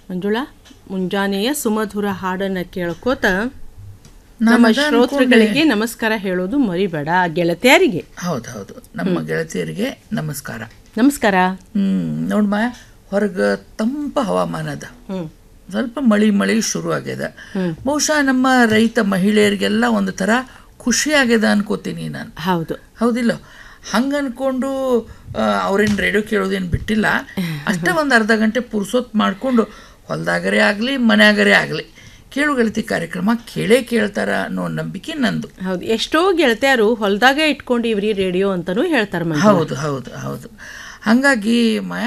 ಮಂಜುಳಾ ಮುಂಜಾನೆಯ ಸುಮಧುರ ಹಾಡನ್ನು ಕೇಳ್ಕೋತ ನಾನು ನಮ್ಮ ಅದ ಶ್ರೋತೃಗಳಿಗೆ ನಮಸ್ಕಾರ ಹೇಳೋದು ಮರಿಬೇಡ ಗೆಳತಿಯರಿಗೆ ಹೌದು ಹೌದು ನಮ್ಮ ಗೆಳತಿಯರಿಗೆ ನಮಸ್ಕಾರ ನಮಸ್ಕಾರ ಹ್ಮ್ ನೋಡ್ಮ ಹೊರಗೆ ತಂಪ ಹವಾಮಾನ ಅದ ಹ್ಮ್ ಸ್ವಲ್ಪ ಮಳಿ ಮಳಿ ಶುರು ಆಗ್ಯದ ಬಹುಶಃ ನಮ್ಮ ರೈತ ಮಹಿಳೆಯರಿಗೆಲ್ಲ ಒಂದು ಥರ ಖುಷಿ ಆಗ್ಯದ ಅನ್ಕೋತೀನಿ ನಾನು ಹೌದು ಹೌದಿಲ್ಲ ಹಂಗೆ ಅನ್ಕೊಂಡು ಅವ್ರೇನು ರೇಡಿಯೋ ಕೇಳೋದೇನು ಬಿಟ್ಟಿಲ್ಲ ಅಷ್ಟೇ ಒಂದು ಅರ್ಧ ಗಂಟೆ ಪುರ್ಸೊತ್ ಮಾಡಿಕೊಂಡು ಹೊಲ್ದಾಗರೇ ಆಗಲಿ ಮನ್ಯಾಗರೇ ಆಗಲಿ ಕೇಳು ಗೆಳತಿ ಕಾರ್ಯಕ್ರಮ ಕೇಳೇ ಕೇಳ್ತಾರ ಅನ್ನೋ ನಂಬಿಕೆ ನಂದು ಹೌದು ಎಷ್ಟೋ ಗೆಳತಿಯರು ಹೊಲದಾಗ ಇಟ್ಕೊಂಡಿವ್ರಿ ರೇಡಿಯೋ ಅಂತಾನೂ ಹೇಳ್ತಾರೆ ಮಂಜು ಹೌದು ಹೌದು ಹೌದು ಹಾಗಾಗಿ ಮಾಯ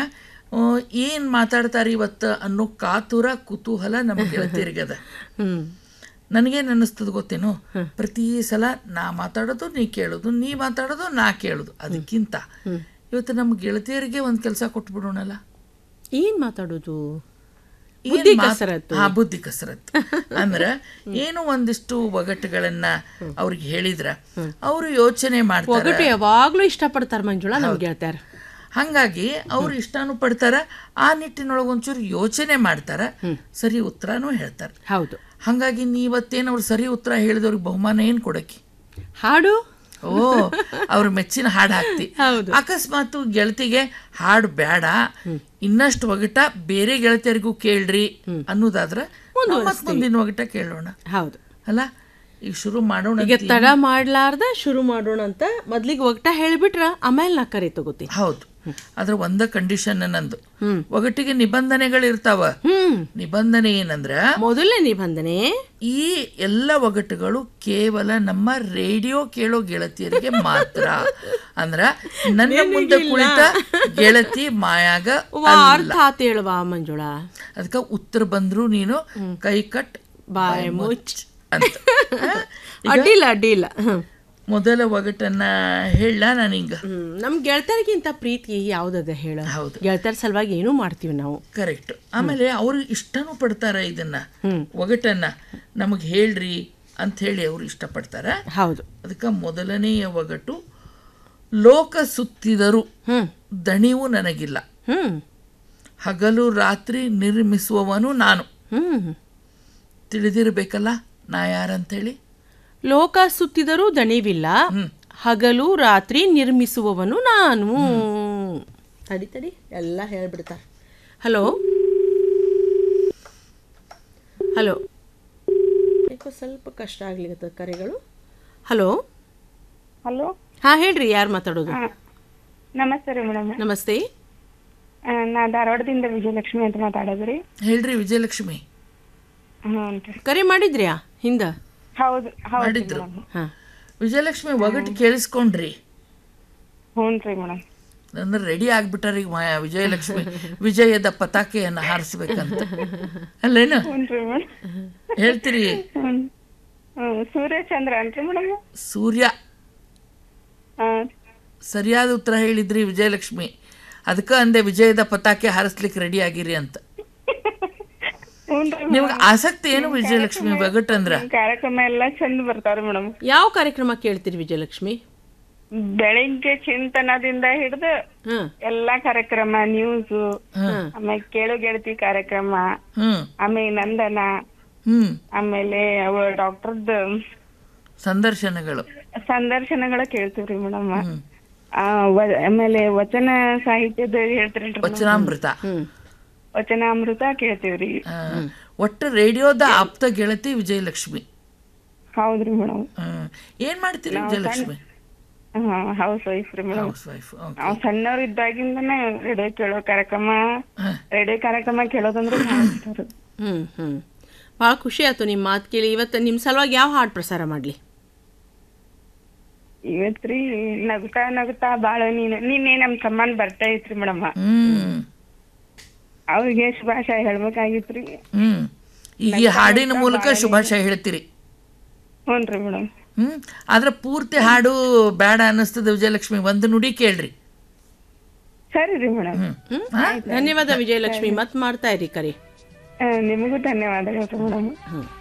ಏನು ಮಾತಾಡ್ತಾರೆ ಇವತ್ತು ಅನ್ನೋ ಕಾತುರ ಕುತೂಹಲ ನಮ್ಮ ಗೆಳತಿಯರಿಗದ ಹ್ಮ್ ನನಗೇನು ಅನ್ನಿಸ್ತದ ಗೊತ್ತೇನು ಪ್ರತಿ ಸಲ ನಾ ಮಾತಾಡೋದು ನೀ ಕೇಳೋದು ನೀ ಮಾತಾಡೋದು ನಾ ಕೇಳೋದು ಅದಕ್ಕಿಂತ ಇವತ್ತು ನಮ್ಮ ಗೆಳತಿಯರಿಗೆ ಒಂದು ಕೆಲಸ ಕೊಟ್ಬಿಡೋಣಲ್ಲ ಏನ್ ಮಾತಾಡೋದು ಏನ್ ಬುದ್ಧಿ ಮಾತ್- ಕಸರತ್ತು. ಹಾ ಬುದ್ಧಿ ಕಸರತ್ತು ಅಂದ್ರೆ ಏನು ಒಂದಿಷ್ಟು ಒಗಟುಗಳನ್ನ ಅವ್ರಿಗೆ ಹೇಳಿದ್ರ ಅವರು ಯೋಚನೆ ಮಾಡ್ತಾರೆ ಒಗಟು ಯಾವಾಗ್ಲೂ ಇಷ್ಟಪಡ್ತಾರ ಮಂಜುಳಾ ನಮ್ ಗೆಳತಿಯರು ಹಂಗಾಗಿ ಅವ್ರು ಇಷ್ಟಾನು ಪಡ್ತಾರ ಆ ನಿಟ್ಟಿನೊಳಗೆ ಒಂಚೂರು ಯೋಚನೆ ಮಾಡ್ತಾರ ಸರಿ ಉತ್ತರನೂ ಹೇಳ್ತಾರೆ ಹೌದು ಹಾಗಾಗಿ ನೀವತ್ತೇನು ಅವ್ರು ಸರಿ ಉತ್ತರ ಹೇಳಿದವ್ರಿಗೆ ಬಹುಮಾನ ಏನು ಕೊಡಕ್ಕೆ ಹಾಡು ಓ ಅವ್ರ ಮೆಚ್ಚಿನ ಹಾಡು ಹಾಕ್ತಿ ಹೌದು. ಅಕಸ್ಮಾತ್ ಗೆಳತಿಗೆ ಹಾಡು ಬೇಡ ಇನ್ನಷ್ಟು ಒಗಟ ಬೇರೆ ಗೆಳತಿಯರಿಗೂ ಕೇಳ್ರಿ ಅನ್ನೋದಾದ್ರ ನಾವ್ ಮತ್ತ್ ಮುಂದಿನ ಒಗಟ ಕೇಳೋಣ ಹೌದು ಅಲ್ಲ ಈಗ ಶುರು ಮಾಡೋಣ ಈಗ ತಡ ಮಾಡ್ಲಾರ್ದ ಶುರು ಮಾಡೋಣ ಅಂತ ಮೊದ್ಲಿಗೆ ಒಗಟ ಹೇಳಿಬಿಟ್ರ ಆಮೇಲೆ ನಾ ಕರೆ ತಗೋತಿ ಹೌದು ಅದ್ರ ಒಂದ ಕಂಡೀಷನ್ ನಂದು ಒಗಟಿಗೆ ನಿಬಂಧನೆಗಳು ಇರ್ತಾವ ಹ್ಮ್ ನಿಬಂಧನೆ ಏನಂದ್ರ ಮೊದಲನೇ ನಿಬಂಧನೆ ಈ ಎಲ್ಲ ಒಗಟುಗಳು ಕೇವಲ ನಮ್ಮ ರೇಡಿಯೋ ಕೇಳೋ ಗೆಳತಿಯರಿಗೆ ಮಾತ್ರ ಅಂದ್ರ ನನ್ನ ಮುಂದೆ ಕುಳಿತ ಗೆಳತಿ ಮಾಯಾಗ ವಾ, ಅರ್ಥ ಆತ್ ಹೇಳುವ ಮಂಜುಳಾ ಅದಕ್ಕ ಉತ್ತರ ಬಂದ್ರು ನೀನು ಕೈ ಕಟ್ ಬಾಯ್ ಮುಚ್ ಅಂತ ಅಡ್ಡಿಲ್ಲ ಅಡ್ಡಿಲ್ಲ ಹ್ಮ್ ಮೊದಲ ಒಗಟನ್ನ ಹೇಳ ನಾನೀಗ ಹ್ಮ್ ನಮ್ ಗೆಳತಿಯರಿಗಿಂತ ಪ್ರೀತಿ ಯಾವ್ದದ ಹೇಳ ಹೌದು. ಗೆಳತಿಯರ ಸಲುವಾಗಿ ಏನೂ ಮಾಡ್ತೀವಿ ನಾವು ಕರೆಕ್ಟ್ ಆಮೇಲೆ ಅವ್ರು ಇಷ್ಟನೂ ಪಡ್ತಾರ ಇದನ್ನ ಒಗಟನ್ನ ನಮಗ್ ಹೇಳ್ರಿ ಅಂತ ಹೇಳಿ ಅವ್ರು ಇಷ್ಟಪಡ್ತಾರ ಹೌದು ಅದಕ್ಕೆ ಮೊದಲನೆಯ ಒಗಟು ಲೋಕ ಸುತ್ತಿದರೂ ಹ್ಮ್ ದಣಿವು ನನಗಿಲ್ಲ ಹ್ಮ್ ಹಗಲು ರಾತ್ರಿ ನಿರ್ಮಿಸುವವನು ನಾನು ಹ್ಮ್ ತಿಳಿದಿರಬೇಕಲ್ಲ ನಾ ಯಾರಂತೇಳಿ ಲೋಕ ಸುತ್ತಿದರೂ ದಣಿವಿಲ್ಲ ಹಗಲು ರಾತ್ರಿ ನಿರ್ಮಿಸುವವನು ನಾನು ತಡಿ ತಡಿ ಎಲ್ಲ ಹೇಳ್ಬಿಡ್ತಾರೆ ಹಲೋ ಹಲೋ ಯಾಕೋ ಸ್ವಲ್ಪ ಕಷ್ಟ ಆಗ್ಲಿಕತ್ತದ ಕರೆಗಳು ಹಲೋ ಹಲೋ ಹಾ ಹೇಳ್ರಿ ಯಾರು ಮಾತಾಡೋದು ನಮಸ್ತೆ ರೀ ಮೇಡಮ್ ನಮಸ್ತೆ ನಾ ಧಾರವಾಡದಿಂದ ವಿಜಯಲಕ್ಷ್ಮಿ ಅಂತ ಮಾತಾಡೋದು ರೀ ಹೇಳ್ರಿ ವಿಜಯಲಕ್ಷ್ಮಿ ಹ್ಞೂ ರೀ ಕರೆ ಮಾಡಿದ್ರ್ಯಾ ಹಿಂದ ಹೌದು ಹೌದು ಮಾಡಿದ್ರು ಹಾ ವಿಜಯಲಕ್ಷ್ಮಿ ಒಗಟು ಕೇಳಿಸ್ಕೊಂಡ್ರಿ ಹ್ಞೂ ರೀ ಮೇಡಮ್ ಅಂದ್ರೆ ರೆಡಿ ಆಗ್ಬಿಟ್ಟಾರ ಈಗ ಮಾಯಾ ವಿಜಯಲಕ್ಷ್ಮಿ ವಿಜಯದ ಪತಾಕೆಯನ್ನು ಹಾರಿಸ್ಬೇಕಂತ ಅಲ್ಲೇನು ಹ್ಞೂ ರೀ ಮೇಡಮ್ ಹೇಳ್ತೀರಿ ಹ್ಞೂ ಹ್ಞೂ ಸೂರ್ಯಚಂದ್ರ ಅನ್ರಿ ಮೇಡಮ್ ಸೂರ್ಯ ಹಾಂ ಸರಿಯಾದ ಉತ್ತರ ಹೇಳಿದ್ರಿ ವಿಜಯಲಕ್ಷ್ಮಿ ಅದಕ್ಕೆ ಅಂದೆ ವಿಜಯದ ಪತಾಕೆ ಹಾರಿಸ್ಲಿಕ್ಕೆ ರೆಡಿ ಆಗಿರಿ ಅಂತ ಹ್ಞೂ ರೀ ನಿಮ್ಗೆ ಆಸಕ್ತಿ ಏನು ವಿಜಯಲಕ್ಷ್ಮಿ ಒಗಟಂದ್ರ ಕಾರ್ಯಕ್ರಮ ಎಲ್ಲ ಚಂದ ಬರ್ತಾವ್ರಿ ಮೇಡಮ್ ಯಾವ ಕಾರ್ಯಕ್ರಮ ಕೇಳ್ತೀರಿ ವಿಜಯಲಕ್ಷ್ಮಿ ಬೆಳಿಗ್ಗೆ ಚಿಂತನದಿಂದ ಹಿಡಿದು ಹಾ ಎಲ್ಲಾ ಕಾರ್ಯಕ್ರಮ ನ್ಯೂಸು ಹ್ಮ್ ಆಮೇಲೆ ಕೇಳು ಗೆಳತಿ ಕಾರ್ಯಕ್ರಮ ಹ್ಮ್ ಆಮೇಲೆ ನಂದನ ಹ್ಮ್ ಆಮೇಲೆ ಅವ ಡಾಕ್ಟರ್ದ ಸಂದರ್ಶನಗಳು ಸಂದರ್ಶನಗಳ ಕೇಳ್ತೀವ್ರಿ ಮೇಡಮ್ ಆಮೇಲೆ ವಚನ ಸಾಹಿತ್ಯದ ಹೇಳ್ತೀರಲ್ರಿ madam? ವಚನಾಮೃತ ವಚನಾಮೃತ ಕೇಳ್ತೀವ್ರಿ ಆ, ಒಟ್ಟು ರೇಡಿಯೋದ ಆಪ್ತ ಗೆಳತಿ ವಿಜಯಲಕ್ಷ್ಮಿ ಹೌದ್ರಿ ಮೇಡಮ್ ಹ್ಮ್ ಏನ್ ಮಾಡ್ತೀರಿ ವಿಜಯಲಕ್ಷ್ಮಿ ಹಾ ಹೌಸ್ ವೈಫ್ ರೀ ಮೇಡಮ್ ಹೌಸ್ ವೈಫ್ ನಾವ್ ಸಣ್ಣವ್ರ ಇದ್ದಾಗಿಂದನೇ ರೇಡಿಯೋ ಕೇಳೋ ಕಾರ್ಯಕ್ರಮ ರೇಡಿಯೋ ಕಾರ್ಯಕ್ರಮ ಕೇಳೋದಂದ್ರೆ ಭಾಳ ಇಷ್ಟ ರೀ. ಹ್ಮ್ ಹ್ಮ್ ಭಾಳ ಖುಷಿ ಆಯ್ತು ನಿಮ್ಮ ಮಾತು ಕೇಳಿ ಇವತ್ತು ನಿಮ್ಮ ಸಲುವಾಗಿ ಯಾವ ಹಾಡು ಪ್ರಸಾರ ಮಾಡಲಿ ಇವತ್ತ್ರಿ ನಗುತ್ತಾ ನಗುತ್ತಾ ಬಾಳ ನೀನು ನಿನ್ನೆ ನಮ್ ತಮ್ಮನ್ ಬರ್ತಾ ಇತ್ರಿ ಮೇಡಮ್ ಹ್ಮ್ ಅವ್ರಿಗೆ ಶುಭಾಶಯ ಹೇಳ್ಬೇಕಾಗಿತ್ರಿ ಹ್ಮ್ ಈಗ ಈ ಹಾಡಿನ ಮೂಲಕ ಶುಭಾಶಯ ಹೇಳ್ತೀರಿ ಹ್ಞೂನ್ರಿ ಮೇಡಮ್ ಹ್ಮ್ ಆದ್ರೆ ಪೂರ್ತಿ ಹಾಡು ಬೇಡ ಅನ್ನಿಸ್ತದ ವಿಜಯಲಕ್ಷ್ಮಿ ಒಂದು ನುಡಿ ಕೇಳ್ರಿ ಸರಿ ರೀ ಮೇಡಮ್ ಧನ್ಯವಾದ ವಿಜಯಲಕ್ಷ್ಮಿ ಮತ್ ಮಾಡ್ತಾ ಇರಿ ಕರಿ ನಿಮಗೂ ಧನ್ಯವಾದಗಳು ಮೇಡಮ್ ಹ್ಮ್